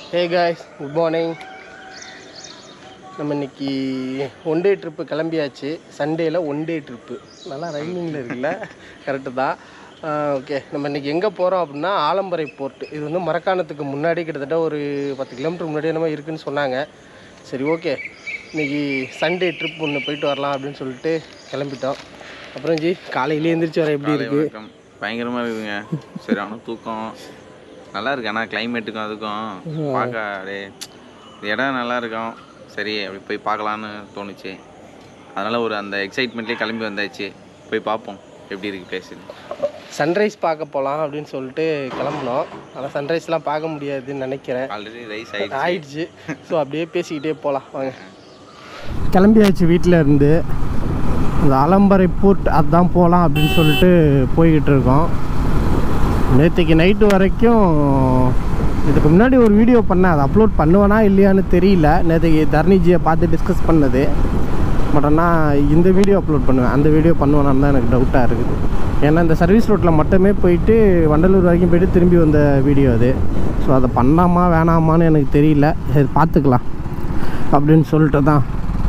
hey guys good morning நம்ம இன்னைக்கு one day trip கிளம்பியாச்சு சண்டேல ஒன் டே ட்ரிப்பு நல்லா ரைமிங்கில் இருக்குல்ல கரெக்டு தான் ஓகே நம்ம இன்னைக்கு எங்கே போகிறோம் அப்படின்னா ஆலம்பரை போர்ட் இது வந்து மரக்காணத்துக்கு முன்னாடி கிட்டத்தட்ட ஒரு பத்து கிலோமீட்டர் முன்னாடி என்னமோ இருக்குன்னு சொன்னாங்க சரி ஓகே இன்னைக்கு சண்டே ட்ரிப் ஒன்று போயிட்டு வரலாம் அப்படின்னு சொல்லிட்டு கிளம்பிட்டோம் அப்புறம் ஜி காலையிலே எந்திரிச்சு வர எப்படி காலை இருக்குது வணக்கம் பயங்கரமாக இருக்குதுங்க சரியான தூக்கம் நல்லா இருக்கு ஆனால் கிளைமேட்டுக்கும் அதுக்கும் பார்க்க அப்படியே இந்த இடம் நல்லா இருக்கும் சரி அப்படி போய் பார்க்கலான்னு தோணுச்சு அதனால் ஒரு அந்த எக்ஸைட்மெண்ட்லேயே கிளம்பி வந்தாச்சு போய் பார்ப்போம் எப்படி இருக்கு பேசுது சன்ரைஸ் பார்க்க போகலாம் அப்படின்னு சொல்லிட்டு கிளம்புனோம் ஆனால் சன்ரைஸ்லாம் பார்க்க முடியாதுன்னு நினைக்கிறேன் ஆல்ரெடி ரைஸ் ஆயிடுச்சு ஆயிடுச்சு ஸோ அப்படியே பேசிக்கிட்டே போகலாம் வாங்க கிளம்பியாச்சு வீட்டில் இருந்து இந்த அலம்பரை போர்ட் அதான் போகலாம் அப்படின்னு சொல்லிட்டு போய்கிட்டு இருக்கோம் நேற்றுக்கு நைட்டு வரைக்கும் இதுக்கு முன்னாடி ஒரு வீடியோ பண்ணேன் அதை அப்லோட் பண்ணுவேனா இல்லையான்னு தெரியல நேற்றுக்கு தர்ணிஜியை பார்த்து டிஸ்கஸ் பண்ணது பட் ஆனால் இந்த வீடியோ அப்லோட் பண்ணுவேன் அந்த வீடியோ பண்ணுவேனான்னு தான் எனக்கு டவுட்டாக இருக்குது ஏன்னா இந்த சர்வீஸ் ரோட்டில் மட்டுமே போயிட்டு வண்டலூர் வரைக்கும் போயிட்டு திரும்பி வந்த வீடியோ அது ஸோ அதை பண்ணாமா வேணாமான்னு எனக்கு தெரியல சரி பார்த்துக்கலாம் அப்படின்னு சொல்லிட்டு தான்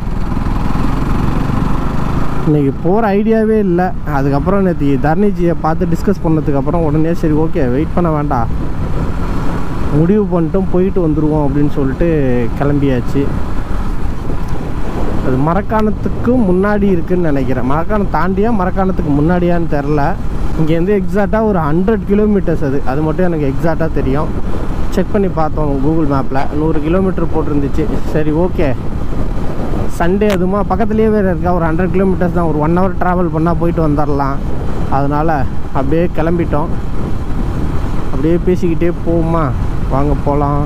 இன்றைக்கி போகிற ஐடியாவே இல்லை அதுக்கப்புறம் நேற்று தர்ணிஜியை பார்த்து டிஸ்கஸ் பண்ணதுக்கப்புறம் உடனே சரி ஓகே வெயிட் பண்ண வேண்டாம் முடிவு பண்ணிட்டும் போயிட்டு வந்துடுவோம் அப்படின்னு சொல்லிட்டு கிளம்பியாச்சு அது மரக்காணத்துக்கும் முன்னாடி இருக்குன்னு நினைக்கிறேன் மரக்காணம் தாண்டியா மரக்காணத்துக்கு முன்னாடியான்னு தெரில இங்கேருந்து எக்ஸாக்டாக ஒரு ஹண்ட்ரட் கிலோமீட்டர்ஸ் அது அது மட்டும் எனக்கு எக்ஸாக்டாக தெரியும் செக் பண்ணி பார்த்தோம் கூகுள் மேப்பில் நூறு கிலோமீட்டர் போட்டிருந்துச்சு சரி ஓகே சண்டே அதுமா பக்கத்துலேயே வேறு இருக்கா ஒரு ஹண்ட்ரட் கிலோமீட்டர்ஸ் தான் ஒரு ஒன் ஹவர் ட்ராவல் பண்ணால் போயிட்டு வந்துடலாம் அதனால் அப்படியே கிளம்பிட்டோம் அப்படியே பேசிக்கிட்டே போவோமா வாங்க போகலாம்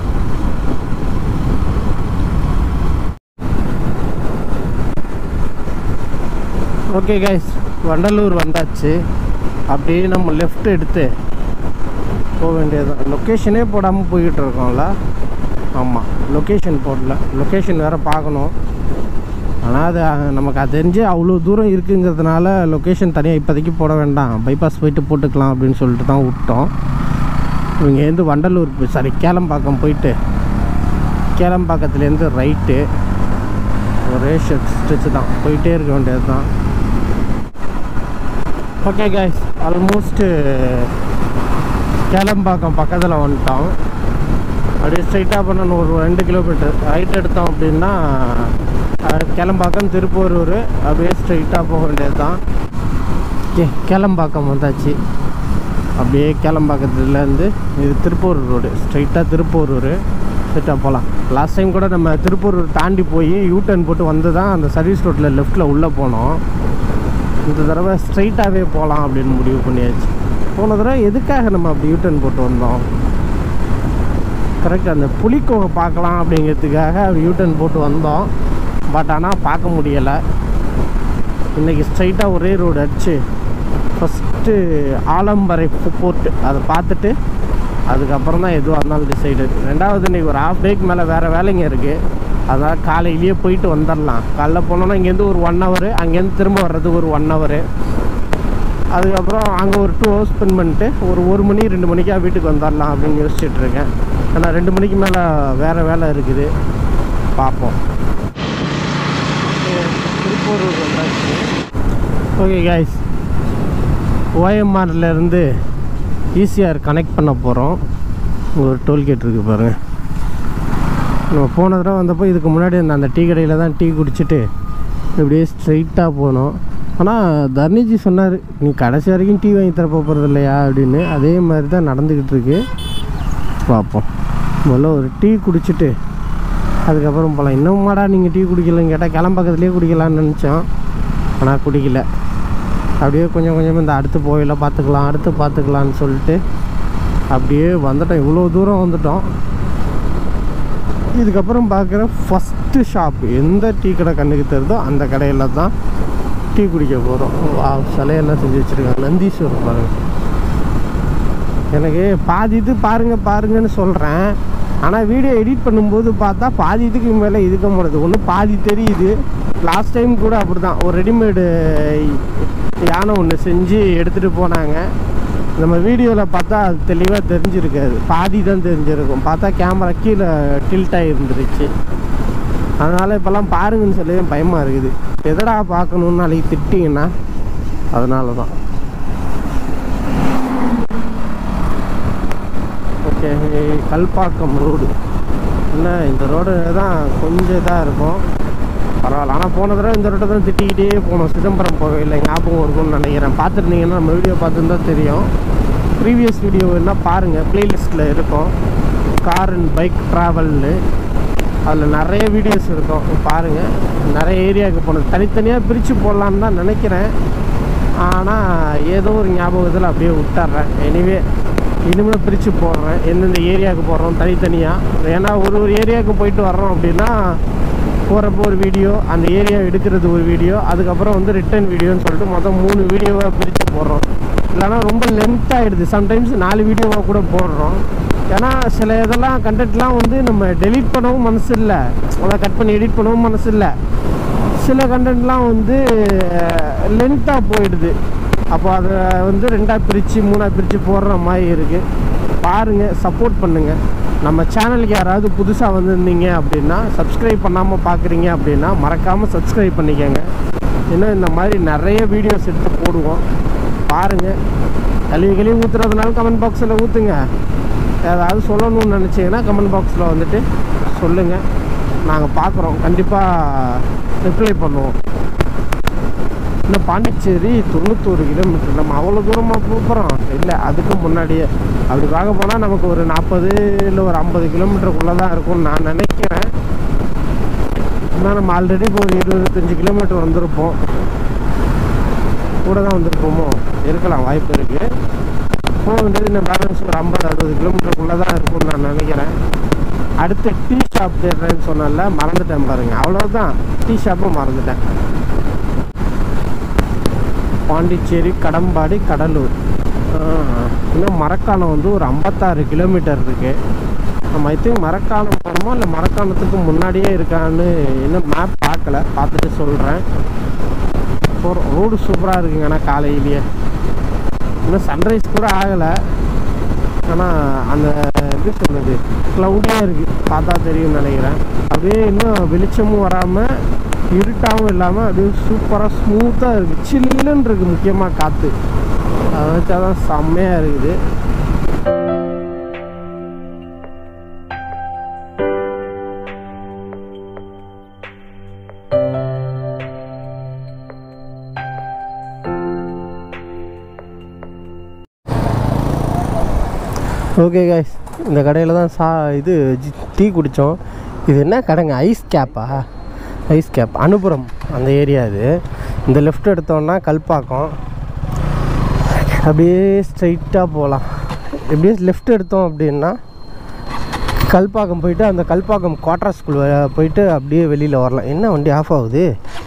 ஓகே கைஸ் வண்டலூர் வந்தாச்சு அப்படியே நம்ம லெஃப்ட் எடுத்து போக வேண்டியதுதான் லொக்கேஷனே போடாமல் போய்கிட்டு இருக்கோம்ல ஆமாம் லொக்கேஷன் போடல லொக்கேஷன் வேறு பார்க்கணும் ஆனால் அது அஹ், நமக்கு அது தெரிஞ்சு அவ்வளோ தூரம் இருக்குங்கிறதுனால லொக்கேஷன் தனியாக இப்போதைக்கு போட வேண்டாம் பைபாஸ் போயிட்டு போட்டுக்கலாம் அப்படின்னு சொல்லிட்டு தான் விட்டோம் இங்கேருந்து வண்டலூர் போய் சாரி கேளம்பாக்கம் போயிட்டு கேளம்பாக்கத்துலேருந்து ரைட்டு ஒரே ஸ்ட்ரெச் தான் போயிட்டே இருக்க வேண்டியது தான் ஓகே கைஸ் ஆல்மோஸ்ட்டு கேளம்பாக்கம் பக்கத்தில் வந்துட்டோம் அப்படியே ஸ்ட்ரைட்டாக பண்ணணும் ஒரு ரெண்டு கிலோமீட்டர் ரைட் எடுத்தோம் அப்படின்னா அஹ், கேளம்பாக்கம் திருப்பூரூர் அப்படியே ஸ்ட்ரைட்டாக போக வேண்டியது தான் ஓகே கேளம்பாக்கம் வந்தாச்சு அப்படியே கேளம்பாக்கத்துலேருந்து இது திருப்பூர் ரோடு ஸ்ட்ரைட்டாக திருப்பூரூர் ஸ்ட்ரைட்டாக போகலாம் லாஸ்ட் டைம் கூட நம்ம திருப்பூரூர் தாண்டி போய் யூ டர்ன் போட்டு வந்து தான் அந்த சர்வீஸ் ரோட்டில் லெஃப்ட்டில் உள்ளே போனோம் இந்த தடவை ஸ்ட்ரைட்டாகவே போகலாம் அப்படின்னு முடிவு பண்ணியாச்சு போன தடவை எதுக்காக நம்ம அப்படி யூ டர்ன் போட்டு வந்தோம் கரெக்ட் அந்த புலிக்கோகை பார்க்கலாம் அப்படிங்கிறதுக்காக யூ டர்ன் போட்டு வந்தோம் பட் ஆனால் பார்க்க முடியலை இன்றைக்கி ஸ்ட்ரைட்டாக ஒரே ரோடு அடிச்சு ஃபஸ்ட்டு ஆலம்பரை போர்ட்டு அதை பார்த்துட்டு அதுக்கப்புறம் தான் எதுவாக இருந்தாலும் டிசைடு ரெண்டாவது இன்றைக்கி ஒரு ஹாஃப் டேக்கு மேலே வேறு வேலைங்க இருக்குது அதனால் காலையிலேயே போயிட்டு வந்துடலாம் காலைல போனோன்னா இங்கேருந்து ஒரு ஒன் ஹவர் அங்கேருந்து திரும்ப வர்றதுக்கு ஒரு ஒன் ஹவரு அதுக்கப்புறம் அங்கே ஒரு டூ ஹவர்ஸ் ஸ்பெண்ட் பண்ணிட்டு ஒரு ஒரு மணி ரெண்டு மணிக்கா வீட்டுக்கு வந்துடலாம் அப்படின்னு யோசிச்சுட்டு இருக்கேன் ஏன்னா ரெண்டு மணிக்கு மேலே வேறு வேலை இருக்குது பார்ப்போம் திருப்பூர் வந்தாச்சு ஓகே கைஸ் ஓஎம்ஆர்லேருந்து ஈசிஆர் கனெக்ட் பண்ண போகிறோம் ஒரு டோல்கேட் இருக்குது பாருங்கள் நம்ம போன தடவை வந்தப்போ இதுக்கு முன்னாடி அந்த அந்த டீ கடையில் தான் டீ குடிச்சிட்டு இப்படியே ஸ்ட்ரைட்டாக போனோம் ஆனால் தர்ணிஜி சொன்னார் நீ கடைசி வரைக்கும் டீ வாங்கி தர போகிறது இல்லையா அப்படின்னு அதே மாதிரி தான் நடந்துக்கிட்டு இருக்கு பார்ப்போம் முதல்ல ஒரு டீ குடிச்சிட்டு அதுக்கப்புறம் போகலாம் இன்னும்மாடா நீங்கள் டீ குடிக்கலன்னு கேட்டால் கிளம்பக்கத்துலேயே குடிக்கலான்னு நினச்சோம் ஆனால் குடிக்கல அப்படியே கொஞ்சம் கொஞ்சமாக இந்த அடுத்து போயில பார்த்துக்கலாம் அடுத்து பார்த்துக்கலான்னு சொல்லிட்டு அப்படியே வந்துட்டோம் இவ்வளோ தூரம் வந்துட்டோம் இதுக்கப்புறம் பார்க்குற ஃபஸ்ட்டு ஷாப் எந்த டீ கடை கண்ணுக்கு தெரியுதோ அந்த கடையில் தான் டீ குடிக்க போகிறோம் வா சிலையெல்லாம் செஞ்சு வச்சுருக்காங்க நந்தீஸ்வரர் பாருங்க எனக்கு பாதி இது பாருங்க பாருங்கன்னு சொல்கிறேன் ஆனால் வீடியோ எடிட் பண்ணும்போது பார்த்தா பாதி இதுக்கு மேலே இதுக்க முடியாது ஒன்று பாதி தெரியுது லாஸ்ட் டைம் கூட அப்படி தான் ஒரு ரெடிமேடு யானை ஒன்று செஞ்சு எடுத்துகிட்டு போனாங்க நம்ம வீடியோவில் பார்த்தா அது தெளிவாக தெரிஞ்சிருக்காது பாதி தான் தெரிஞ்சிருக்கும் பார்த்தா கேமரா கீழே டில்ட் ஆகிருந்துருச்சு அதனால் இப்போல்லாம் பாருங்கன்னு சொல்லி பயமாக இருக்குது எதடா பார்க்கணுன்னு நாளைக்கு திட்டிங்கன்னா அதனால தான் ஓகே கல்பாக்கம் ரோடு என்ன இந்த ரோடு தான் கொஞ்சம் இதாக இருக்கும் பரவாயில்ல ஆனால் போன தடவை இந்த ரோட்டை தான் திட்டிக்கிட்டே போனோம் சிதம்பரம் போகவில்லை ஞாபகம் இருக்கும்னு நினைக்கிறேன் பார்த்துருந்தீங்கன்னா நம்ம வீடியோ பார்த்துருந்தா தெரியும் ப்ரீவியஸ் வீடியோ என்ன பாருங்கள் ப்ளேலிஸ்ட்டில் இருக்கும் கார் அண்ட் பைக் ட்ராவல்னு அதில் நிறைய வீடியோஸ் இருக்கும் பாருங்கள் நிறைய ஏரியாவுக்கு போனது தனித்தனியாக பிரித்து போடலான்னு தான் நினைக்கிறேன் ஆனால் ஏதோ ஒரு ஞாபகத்தில் அப்படியே விட்டுறேன் எனிவே இனிமேல் பிரித்து போடுறேன் எந்தெந்த ஏரியாவுக்கு போடுறோம் தனித்தனியாக ஏன்னா ஒரு ஒரு ஏரியாவுக்கு போயிட்டு வர்றோம் அப்படின்னா போகிறப்போ ஒரு வீடியோ அந்த ஏரியா எடுக்கிறது ஒரு வீடியோ அதுக்கப்புறம் வந்து ரிட்டர்ன் வீடியோன்னு சொல்லிட்டு மொத்தம் மூணு வீடியோவாக பிரித்து போடுறோம் இல்லைன்னா ரொம்ப லென்த் ஆகிடுது சம்டைம்ஸ் நாலு வீடியோவாக கூட போடுறோம் ஏன்னா சில இதெல்லாம் கண்டென்ட்லாம் வந்து நம்ம டெலீட் பண்ணவும் மனசு இல்லை அதை கட் பண்ணி எடிட் பண்ணவும் மனசு இல்லை சில கண்டென்ட்லாம் வந்து லென்த்தாக போயிடுது அப்போ அதை வந்து ரெண்டாக பிரித்து மூணாக பிரித்து போடுற மாதிரி இருக்குது பாருங்கள் சப்போர்ட் பண்ணுங்கள் நம்ம சேனலுக்கு யாராவது புதுசாக வந்திருந்தீங்க அப்படின்னா சப்ஸ்கிரைப் பண்ணாமல் பார்க்குறீங்க அப்படின்னா மறக்காமல் சப்ஸ்கிரைப் பண்ணிக்கோங்க இன்னும் இந்த மாதிரி நிறைய வீடியோஸ் எடுத்து போடுவோம் பாருங்கள் கழுவி கழுவி ஊற்றுறதுனால கமெண்ட் பாக்ஸில் ஊற்றுங்க ஏதாவது சொல்லணும்னு நினச்சிங்கன்னா கமெண்ட் பாக்ஸில் வந்துட்டு சொல்லுங்கள் நாங்கள் பார்க்குறோம் கண்டிப்பாக ரிப்ளை பண்ணுவோம் இந்த பாண்டிச்சேரி தொண்ணூத்தோரு கிலோமீட்டர் நம்ம அவ்வளோ தூரமாக போகிறோம் இல்லை அதுக்கு முன்னாடியே அப்படி பார்க்க போனால் நமக்கு ஒரு நாற்பது இல்லை ஒரு ஐம்பது கிலோமீட்டருக்குள்ளே தான் இருக்கும்னு நான் நினைக்கிறேன் ஆனால் நம்ம ஆல்ரெடி இப்போ ஒரு இருபத்தஞ்சி கிலோமீட்டர் வந்திருப்போம் கூட தான் வந்திருப்போமோ இருக்கலாம் வாய்ப்பு இருக்குது போக வேண்டியது இன்னும் பேலன்ஸ் ஒரு ஐம்பது அறுபது கிலோமீட்டருக்குள்ளே தான் இருக்கும்னு நான் நினைக்கிறேன் அடுத்து டீ ஷாப் தேடுறேன்னு சொன்னல மறந்துட்டேன் பாருங்க அவ்வளோதான் டீ ஷாப்பும் மறந்துட்டேன் பாண்டிச்சேரி கடம்பாடி கடலூர் ஆ, இன்னும் மரக்காணம் வந்து ஒரு ஐம்பத்தாறு கிலோமீட்டர் இருக்கு நம்ம ஐ திங்க் மரக்காணம் போகணுமா இல்லை மரக்காணத்துக்கு முன்னாடியே இருக்கான்னு இன்னும் மேப் பார்க்கல பார்த்துட்டு சொல்கிறேன் போகிறோம் ரோடு சூப்பராக இருக்குங்க ஆனால் காலையிலேயே இன்னும் சன்ரைஸ் கூட ஆகலை ஆனால் அந்த எப்படி சொல்கிறது க்ளவுடியாக இருக்குது பார்த்தா தெரியும்னு நினைக்கிறேன் அப்படியே இன்னும் வெளிச்சமும் வராமல் இருட்டாகவும் இல்லாமல் அப்படியே சூப்பராக ஸ்மூத்தாக இருக்குது சில்லுன்னு இருக்குது முக்கியமாக காற்று அதை வச்சா தான் செம்மையாக இருக்குது ஓகே கைஸ் இந்த கடையில் தான் சா இது ஜி- டீ குடித்தோம் இது என்ன கடைங்க ஐஸ் கேப்பா ஐஸ் கேப் அனுபுரம் அந்த ஏரியா இது இந்த லெஃப்ட் எடுத்தோம்னா கல்பாக்கம் அப்படியே ஸ்ட்ரைட்டாக போகலாம் எப்படியே லெஃப்ட் எடுத்தோம் அப்படின்னா கல்பாக்கம் போயிட்டு அந்த கல்பாக்கம் குவார்டர்ஸ்குள்ளே போயிட்டு அப்படியே வெளியில் வரலாம் என்ன வண்டி ஆஃப் ஆகுது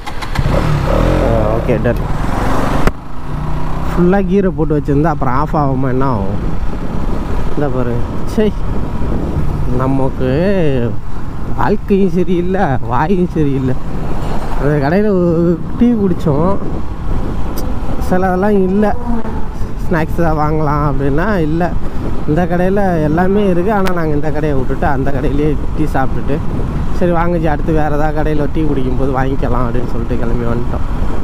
ஓகே டன் ஃபுல்லாக கீரை போட்டு வச்சுருந்தா அப்புறம் ஆஃப் ஆகாமல் என்ன ஆகும் இந்த பாருங்க சரி நமக்கு வாழ்க்கையும் சரியில்லை வாயும் சரியில்லை அந்த கடையில் டீ குடித்தோம் சிலதெல்லாம் இல்லை ஸ்நாக்ஸ் தான் வாங்கலாம் அப்படின்னா இல்லை இந்த கடையில் எல்லாமே இருக்குது ஆனால் நாங்கள் இந்த கடையை விட்டுட்டு அந்த கடையிலேயே டீ சாப்பிட்டுட்டு சரி வாங்கச்சி அடுத்து வேறு ஏதாவது கடையில் டீ குடிக்கும்போது வாங்கிக்கலாம் அப்படின்னு சொல்லிட்டு கிளம்பி வந்துட்டோம்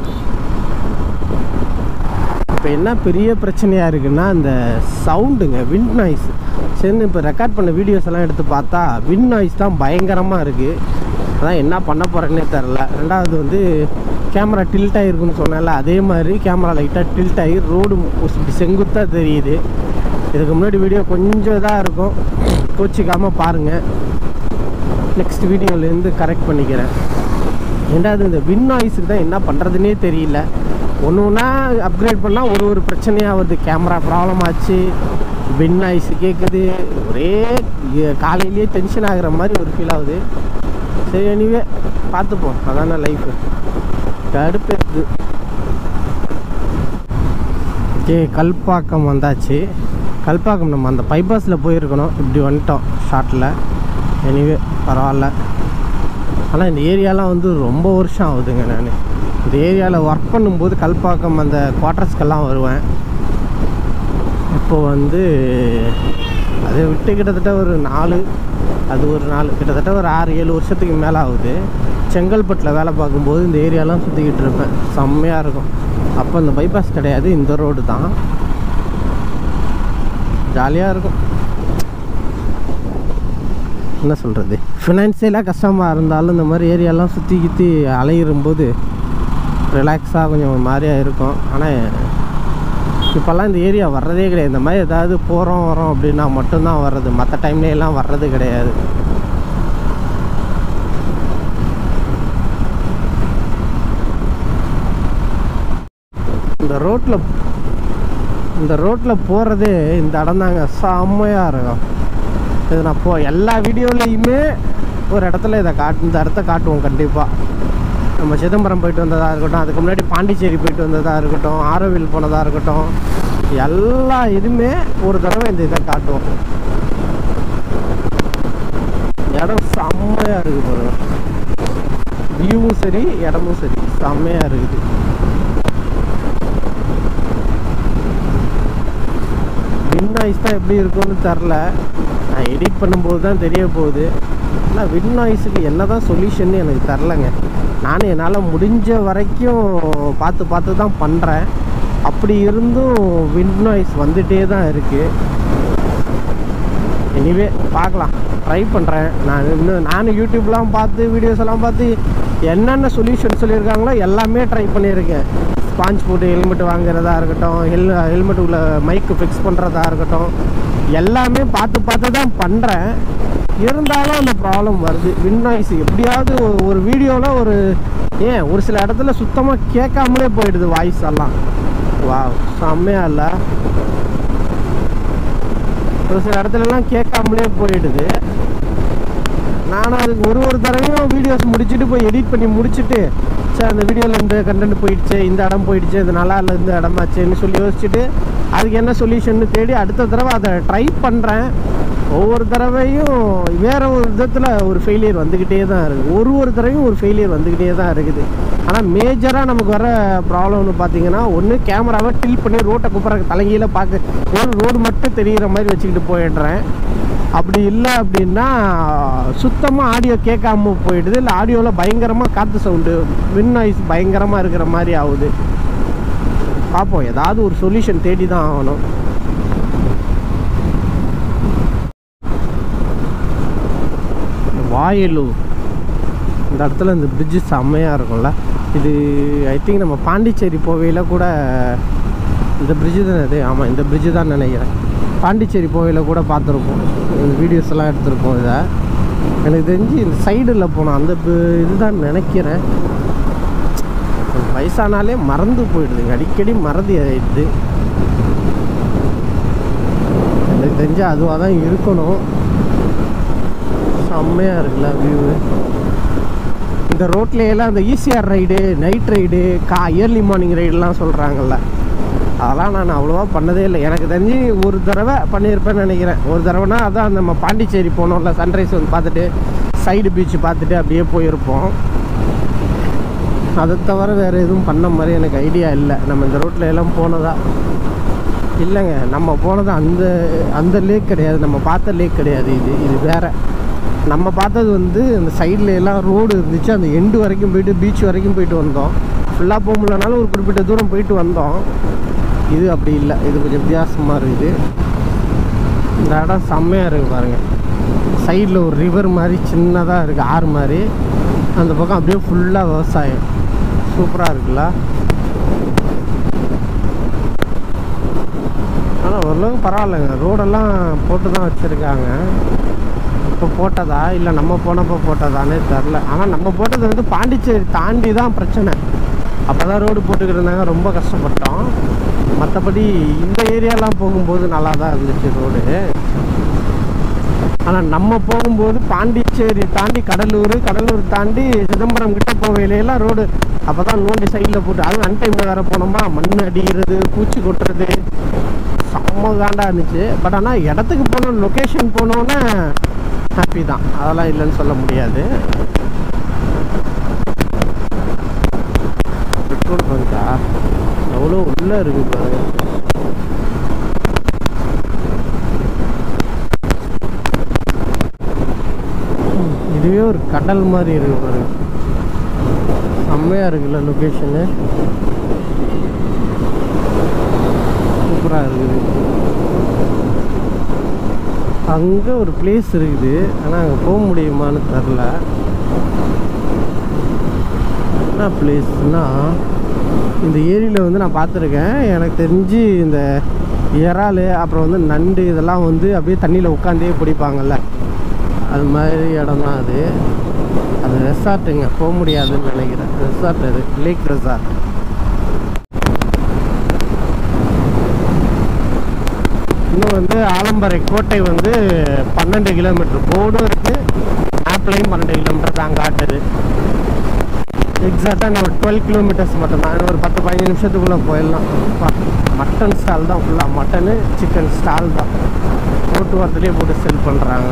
இப்போ என்ன பெரிய பிரச்சனையாக இருக்குன்னா இந்த சவுண்டுங்க விண்ட் நாய்ஸ் சரி இப்போ ரெக்கார்ட் பண்ண வீடியோஸ் எல்லாம் எடுத்து பார்த்தா விண்ட் நாய்ஸ் தான் பயங்கரமாக இருக்குது அதான் என்ன பண்ண போகிறேன்னே தெரில ரெண்டாவது வந்து கேமரா டில்ட் ஆகிருக்குன்னு சொன்னேன்ல அதே மாதிரி கேமரா லைட்டாக டில்ட் ஆகி ரோடு இப்படி செங்குத்தாக தெரியுது இதுக்கு முன்னாடி வீடியோ கொஞ்சம் இதாக இருக்கும் கோச்சிக்காமல் பாருங்கள் நெக்ஸ்ட் வீடியோலேருந்து கரெக்ட் பண்ணிக்கிறேன் ரெண்டாவது இந்த வின் நாய்ஸுக்கு தான் என்ன பண்ணுறதுனே தெரியல ஒன்று ஒன்றா அப்கிரேட் பண்ணால் ஒரு ஒரு பிரச்சனையாக வருது கேமரா ப்ராப்ளம் ஆச்சு வின் நாய்ஸ் கேட்குது ஒரே இ- காலையிலேயே டென்ஷன் ஆகுற மாதிரி ஒரு ஃபீல் ஆகுது சரி எனிவே பார்த்துப்போம் அதான லைஃபு கடுப்பு இருக்குது ஓகே கல்பாக்கம் வந்தாச்சு கல்பாக்கம் நம்ம அந்த பைபாஸில் போயிருக்கணும் இப்படி வந்துட்டோம் ஷார்ட்டில் எனிவே பரவாயில்ல ஆனால் இந்த ஏரியாலாம் வந்து ரொம்ப வருஷம் ஆகுதுங்க நான் இந்த ஏரியாவில் ஒர்க் பண்ணும்போது கல்பாக்கம் அந்த குவார்ட்டர்ஸ்க்கெல்லாம் வருவேன் இப்போ வந்து அதை விட்டு கிட்டத்தட்ட ஒரு நாலு அது ஒரு நாலு கிட்டத்தட்ட ஒரு ஆறு ஏழு வருஷத்துக்கு மேலே ஆகுது செங்கல்பட்டில் வேலை பார்க்கும்போது இந்த ஏரியாலாம் சுற்றிக்கிட்டு இருப்பேன் செம்மையாக இருக்கும் அப்போ இந்த பைபாஸ் கிடையாது இந்த ரோடு தான் ஜாலியாக இருக்கும் என்ன சொல்கிறது ஃபினான்சியலாக கஷ்டமாக இருந்தாலும் இந்த மாதிரி ஏரியாலாம் சுற்றி கிற்றி அலையிறும்போது ரிலாக்ஸாக கொஞ்சம் ஒரு மாதிரியாக இருக்கும் ஆனால் இப்போல்லாம் இந்த ஏரியா வர்றதே கிடையாது இந்த மாதிரி ஏதாவது போகிறோம் வரோம் அப்படின்னா மட்டும்தான் வர்றது மற்ற டைம்ல எல்லாம் வர்றது கிடையாது இந்த ரோட்டில் இந்த ரோட்டில் போகிறதே இந்த இடம் தாங்க செம்மையாக இருக்கும் இது நான் போ எல்லா வீடியோலையுமே ஒரு இடத்துல இதை காட்டு இந்த இடத்த காட்டுவோம் கண்டிப்பாக நம்ம சிதம்பரம் போயிட்டு வந்ததாக இருக்கட்டும் அதுக்கு முன்னாடி பாண்டிச்சேரி போயிட்டு வந்ததாக இருக்கட்டும் ஆரோவில் போனதாக இருக்கட்டும் எல்லா இதுவுமே ஒரு தடவை இந்த இதை காட்டுவோம் இடம் செம்மையாக இருக்குது பாருங்க வியூவும் சரி இடமும் சரி செம்மையாக இருக்குது வின் நாய்ஸ் தான் எப்படி இருக்கும்னு தெரில நான் எடிட் பண்ணும்போது தான் தெரிய போகுது ஆனால் வின் நாய்ஸுக்கு என்ன தான் சொல்யூஷன் எனக்கு தெரிலங்க நானும் என்னால் முடிஞ்ச வரைக்கும் பார்த்து பார்த்து தான் பண்ணுறேன் அப்படி இருந்தும் வின் நாய்ஸ் வந்துகிட்டே தான் இருக்குது எனிவே பார்க்கலாம் ட்ரை பண்ணுறேன் நான் இன்னும் நானும் யூடியூப்லாம் பார்த்து வீடியோஸ் எல்லாம் பார்த்து என்னென்ன சொல்யூஷன் சொல்லியிருக்காங்களோ எல்லாமே ட்ரை பண்ணியிருக்கேன் ஸ்பாஞ்ச் போட்டு ஹெல்மெட் வாங்குறதா இருக்கட்டும் ஹெல் ஹெல்மெட் உள்ள மைக்கு ஃபிக்ஸ் பண்ணுறதா இருக்கட்டும் எல்லாமே பார்த்து பார்த்து தான் பண்ணுறேன் இருந்தாலும் அந்த ப்ராப்ளம் வருது வின் நாய்ஸ் எப்படியாவது ஒரு- ஒரு வீடியோவில் ஒரு ஏன் ஒரு சில இடத்துல சுத்தமாக கேட்காமலே போயிடுது வாய்ஸ் எல்லாம் வா செம்மையா இல்லை ஒரு சில இடத்துலலாம் கேட்காமலே போயிடுது நானும் அதுக்கு ஒரு ஒரு தடவையும் வீடியோஸ் முடிச்சுட்டு போய் எடிட் பண்ணி முடிச்சுட்டு சரி அந்த வீடியோவில் இந்த கண்டென்ட் போயிடுச்சு இந்த இடம் போயிடுச்சு இது நல்லா இல்லை இந்த இடமாச்சுன்னு சொல்லி யோசிச்சுட்டு அதுக்கு என்ன சொல்யூஷன் தேடி அடுத்த தடவை அதை ட்ரை பண்ணுறேன் ஒவ்வொரு தடவையும் வேற ஒரு விதத்தில் ஒரு ஃபெயிலியர் வந்துக்கிட்டே தான் இருக்குது ஒரு ஒரு தடவையும் ஒரு ஃபெயிலியர் வந்துக்கிட்டே தான் இருக்குது ஆனால் மேஜராக நமக்கு வர ப்ராப்ளம்னு பார்த்தீங்கன்னா ஒன்று கேமராவை டில் பண்ணி ரோட்டை குப்புற தலைகீழ பார்க்க ஒரு ரோடு மட்டும் தெரிகிற மாதிரி வச்சுக்கிட்டு போயிடுறேன் அப்படி இல்லை அப்படின்னா சுத்தமாக ஆடியோ கேட்காம போயிடுது இல்லை ஆடியோவில் பயங்கரமாக காற்று சவுண்டு வின் நாய்ஸ் பயங்கரமாக இருக்கிற மாதிரி ஆகுது பார்ப்போம் ஏதாவது ஒரு சொல்யூஷன் தேடி தான் ஆகணும் வாயலூர் இந்த இடத்துல இந்த பிரிட்ஜு செம்மையாக இருக்கும்ல இது ஐ திங்க் நம்ம பாண்டிச்சேரி போவையில் கூட இந்த பிரிட்ஜு தானே இது ஆமாம் இந்த பிரிட்ஜு தான் நினைக்கிறேன் பாண்டிச்சேரி போவையில் கூட பார்த்துருப்போம் இந்த வீடியோஸ் எல்லாம் எடுத்திருப்போம் இதை எனக்கு தெரிஞ்சு இந்த சைடில் போனோம் அந்த பி- இதுதான் நினைக்கிறேன் கொஞ்சம் வயசானாலே மறந்து போயிடுதுங்க அடிக்கடி மறதி ஆயிடுது எனக்கு தெரிஞ்சு அதுவாக தான் இருக்கணும் செம்மையாக இருக்குல்ல வியூ இந்த ரோட்ல எல்லாம் இந்த ஈசிஆர் ரைடு நைட் ரைடு கா இயர்லி மார்னிங் ரைடுலாம் சொல்கிறாங்கல்ல அதெல்லாம் நான் அவ்வளோவா பண்ணதே இல்லை எனக்கு தெரிஞ்சு ஒரு தடவை பண்ணியிருப்பேன்னு நினைக்கிறேன் ஒரு தடவைனா அதான் நம்ம பாண்டிச்சேரி போனோம்ல சன்ரைஸ் வந்து பார்த்துட்டு சைடு பீச் பார்த்துட்டு அப்படியே போயிருப்போம் அதை தவிர வேறு எதுவும் பண்ண மாதிரி எனக்கு ஐடியா இல்லை நம்ம இந்த ரோட்டில் எல்லாம் போனதா இல்லைங்க நம்ம போனது அந்த அந்த லேக் கிடையாது நம்ம பார்த்த லேக் கிடையாது இது இது வேற நம்ம பார்த்தது வந்து அந்த சைடில் எல்லாம் ரோடு இருந்துச்சு அந்த எண்டு வரைக்கும் போயிட்டு பீச் வரைக்கும் போயிட்டு வந்தோம் ஃபுல்லாக போக முடியலனாலும் ஒரு குறிப்பிட்ட தூரம் போயிட்டு வந்தோம் இது அப்படி இல்லை இது கொஞ்சம் வித்தியாசமாக இருக்குது இந்த இடம் செம்மையாக இருக்குது பாருங்கள் சைடில் ஒரு ரிவர் மாதிரி சின்னதாக இருக்குது ஆறு மாதிரி அந்த பக்கம் அப்படியே ஃபுல்லாக விவசாயம் சூப்பராக இருக்குல்ல ஆனால் ஓரளவுக்கு பரவாயில்லைங்க ரோடெல்லாம் போட்டு தான் வச்சுருக்காங்க இப்போ போட்டதா இல்லை நம்ம போனப்போ போட்டதானே தெரில ஆனால் நம்ம போட்டது வந்து பாண்டிச்சேரி தாண்டி தான் பிரச்சனை அப்போ தான் ரோடு போட்டுக்கிட்டு இருந்தாங்க ரொம்ப கஷ்டப்பட்டோம் மற்றபடி இந்த ஏரியாலாம் போகும்போது நல்லா தான் இருந்துச்சு ரோடு ஆனால் நம்ம போகும்போது பாண்டிச்சேரி தாண்டி கடலூர் கடலூர் தாண்டி சிதம்பரம் கிட்ட போகையிலாம் ரோடு அப்போ தான் நோண்டி சைடில் போட்டு அதுவும் அன்டைமில் வேறு போனோமா மண் அடிக்கிறது பூச்சி கொட்டுறது செம்ம காண்டா இருந்துச்சு பட் ஆனால் இடத்துக்கு போனோம் லொக்கேஷன் போனோன்னே ஹாப்பி தான் அதெல்லாம் இல்லைன்னு சொல்ல முடியாது பெட்ரோல் பங்கா எவ்வளோ உள்ளே இருக்குது பாருங்க இதுவே ஒரு கடல் மாதிரி இருக்கு பாருங்க செம்மையாக இருக்குல்ல லொக்கேஷனு சூப்பராக இருக்குது அங்கே ஒரு பிளேஸ் இருக்குது ஆனால் அங்கே போக முடியுமான்னு தெரில என்ன பிளேஸ்னா இந்த ஏரியில் வந்து நான் பார்த்துருக்கேன் எனக்கு தெரிஞ்சு இந்த இறால் அப்புறம் வந்து நண்டு இதெல்லாம் வந்து அப்படியே தண்ணியில் உட்காந்தே பிடிப்பாங்கல்ல அது மாதிரி இடம் தான் அது அது ரெசார்ட்டுங்க போக முடியாதுன்னு நினைக்கிறேன் ரெசார்ட் அது லேக் ரெசார்ட் இன்னும் வந்து ஆலம்பரை கோட்டை வந்து பன்னெண்டு கிலோமீட்டர் போர்டும் இருக்குது ஆப்லையும் பன்னெண்டு கிலோமீட்டர் தான் காட்டுது எக்ஸாக்டாக நம்ம டுவெல் கிலோமீட்டர்ஸ் மட்டும்தான் இன்னும் ஒரு பத்து பதினஞ்சு நிமிஷத்துக்குள்ளே போயிடலாம் அப்பா, மட்டன் ஸ்டால் தான் ஃபுல்லாக மட்டனு சிக்கன் ஸ்டால் தான் போட்டு வரத்துலேயே போட்டு செல் பண்ணுறாங்க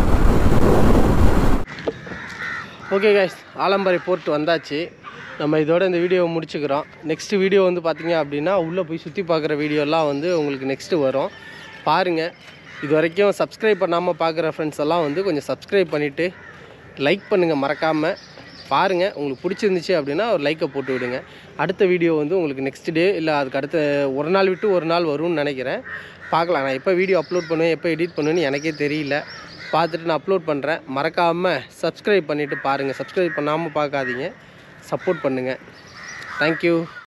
ஓகே கைஸ் ஆலம்பரை போர்ட் வந்தாச்சு நம்ம இதோட இந்த வீடியோவை முடிச்சுக்கிறோம் நெக்ஸ்ட் வீடியோ வந்து பார்த்தீங்க அப்படின்னா உள்ளே போய் சுற்றி பார்க்குற வீடியோலாம் வந்து உங்களுக்கு நெக்ஸ்ட்டு வரும் பாருங்கள் இது வரைக்கும் சப்ஸ்கிரைப் பண்ணாமல் பார்க்குற ஃப்ரெண்ட்ஸ் எல்லாம் வந்து கொஞ்சம் சப்ஸ்கிரைப் பண்ணிவிட்டு லைக் பண்ணுங்கள் மறக்காமல் பாருங்கள் உங்களுக்கு பிடிச்சிருந்துச்சு அப்படின்னா ஒரு லைக்கை போட்டு விடுங்க அடுத்த வீடியோ வந்து உங்களுக்கு நெக்ஸ்ட் டே இல்லை அதுக்கு அடுத்த ஒரு நாள் விட்டு ஒரு நாள் வரும்னு நினைக்கிறேன் பார்க்கலாம் நான் எப்போ வீடியோ அப்லோட் பண்ணுவேன் எப்போ எடிட் பண்ணுவேன்னு எனக்கே தெரியல பார்த்துட்டு நான் அப்லோட் பண்ணுறேன் மறக்காமல் சப்ஸ்கிரைப் பண்ணிவிட்டு பாருங்கள் சப்ஸ்கிரைப் பண்ணாமல் பார்க்காதீங்க சப்போர்ட் பண்ணுங்கள் தேங்க்யூ